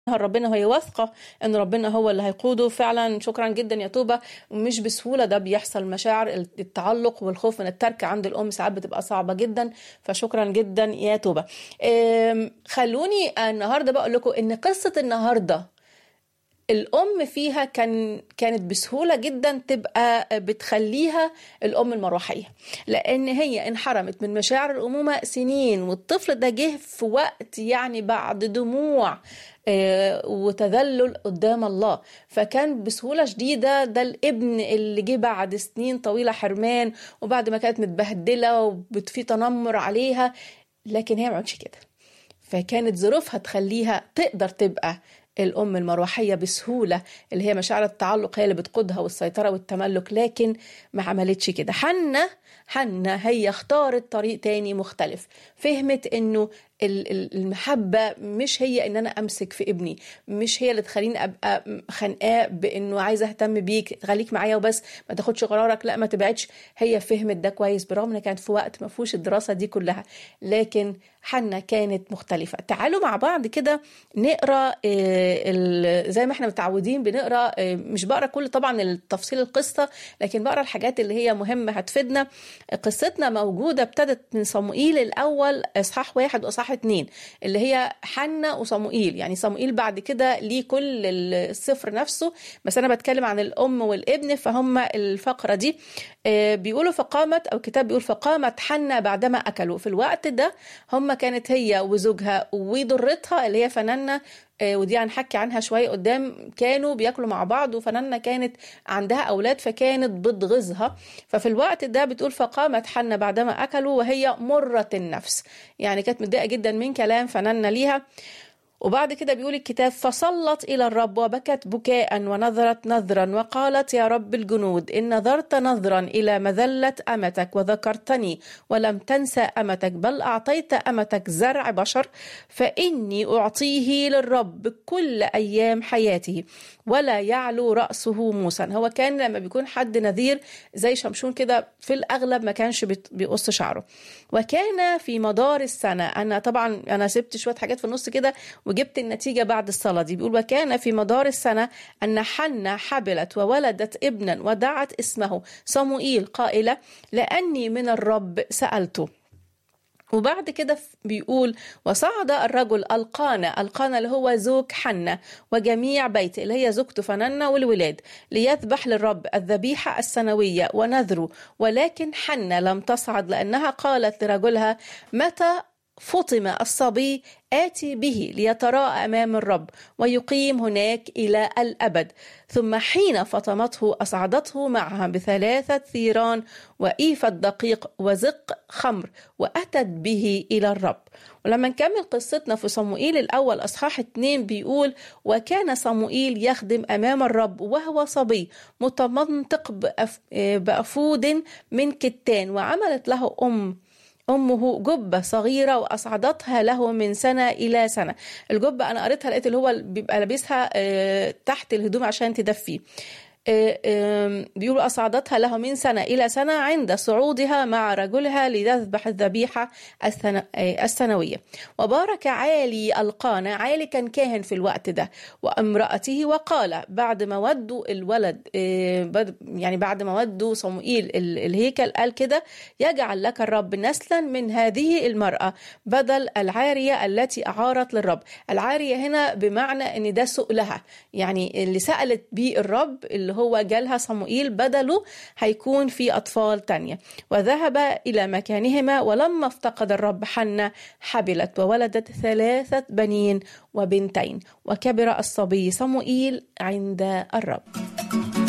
ربنا وهي واثقة ان ربنا هو اللي هيقوده فعلا شكرا جدا يا توبة ومش بسهولة ده بيحصل مشاعر التعلق والخوف من الترك عند الام ساعات بتبقى صعبة جدا فشكرا جدا يا توبة أم، خلوني النهاردة بقول لكم ان قصة النهاردة الام فيها كان كانت بسهوله جدا تبقى بتخليها الام المروحيه لان هي انحرمت من مشاعر الامومه سنين والطفل ده جه في وقت يعني بعد دموع آه، وتذلل قدام الله فكان بسهوله شديده ده الابن اللي جه بعد سنين طويله حرمان وبعد ما كانت متبهدله وفي تنمر عليها لكن هي ما عملتش كده فكانت ظروفها تخليها تقدر تبقى الأم المروحية بسهولة اللي هي مشاعر التعلق هي اللي بتقودها والسيطرة والتملك لكن ما عملتش كده حنة حنة هي اختارت طريق تاني مختلف فهمت انه ال- ال- المحبة مش هي ان انا امسك في ابني مش هي اللي تخليني ابقى خانقاه بانه عايزة اهتم بيك خليك معايا وبس ما تاخدش قرارك لا ما تبعدش هي فهمت ده كويس برغم ان كانت في وقت ما فيهوش الدراسة دي كلها لكن حنة كانت مختلفة تعالوا مع بعض كده نقرا آه، ال- زي ما احنا متعودين بنقرا آه، مش بقرا كل طبعا التفصيل القصة لكن بقرا الحاجات اللي هي مهمة هتفيدنا قصتنا موجودة ابتدت من صموئيل الأول إصحاح واحد وإصحاح اتنين اللي هي حنة وصموئيل يعني صموئيل بعد كده ليه كل السفر نفسه بس أنا بتكلم عن الأم والابن فهم الفقرة دي آه، بيقولوا فقامت أو الكتاب بيقول فقامت حنة بعدما أكلوا في الوقت ده هم كانت هي وزوجها وضرتها اللي هي فنانة آه، ودي هنحكي عنها شوية قدام كانوا بياكلوا مع بعض وفنانة كانت عندها أولاد فكانت بتغيظها ففي الوقت ده بتقول فقامت حنة بعدما أكلوا وهي مرة النفس يعني كانت متضايقة جدا من كلام فنانة ليها وبعد كده بيقول الكتاب فصلت إلى الرب وبكت بكاء ونظرت نظرا وقالت يا رب الجنود إن نظرت نظرا إلى مذلة أمتك وذكرتني ولم تنسى أمتك بل أعطيت أمتك زرع بشر فإني أعطيه للرب كل أيام حياته ولا يعلو رأسه موسى هو كان لما بيكون حد نذير زي شمشون كده في الأغلب ما كانش بيت- بيقص شعره وكان في مدار السنة أنا طبعا أنا سبت شوية حاجات في النص كده وجبت النتيجة بعد الصلاة دي بيقول وكان في مدار السنة أن حنة حبلت وولدت ابنا ودعت اسمه صموئيل قائلة لأني من الرب سألته وبعد كده ف- بيقول وصعد الرجل القانا القانا اللي هو زوج حنة وجميع بيته اللي هي زوجته فننة والولاد ليذبح للرب الذبيحة السنوية ونذره ولكن حنة لم تصعد لأنها قالت لرجلها متى فطم الصبي آتي به ليتراءى أمام الرب ويقيم هناك إلى الأبد ثم حين فطمته أصعدته معها بثلاثة ثيران وإيفة دقيق وزق خمر وأتت به إلى الرب ولما نكمل قصتنا في صموئيل الأول أصحاح اتنين بيقول وكان صموئيل يخدم أمام الرب وهو صبي متمنطق بأف... بأفود من كتان وعملت له أم أمه جبة صغيرة وأصعدتها له من سنة إلى سنة الجبة أنا قريتها لقيت اللي هو بيبقى لابسها آه، تحت الهدوم عشان تدفيه آه، آم، بيقول أصعدتها له من سنة إلى سنة عند صعودها مع رجلها لتذبح الذبيحة السنة- آه، السنوية وبارك عالي القانا عالي كان كاهن في الوقت ده وامرأته وقال بعد ما ودوا الولد آه، بعد- يعني بعد ما ودوا صموئيل ال- الهيكل قال كده يجعل لك الرب نسلا من هذه المرأة بدل العارية التي أعارت للرب العارية هنا بمعنى أن ده سؤلها يعني اللي سألت بيه الرب اللي هو جالها صموئيل بدله هيكون في أطفال تانية وذهب إلى مكانهما ولما افتقد الرب حنة حبلت وولدت ثلاثة بنين وبنتين وكبر الصبي صموئيل عند الرب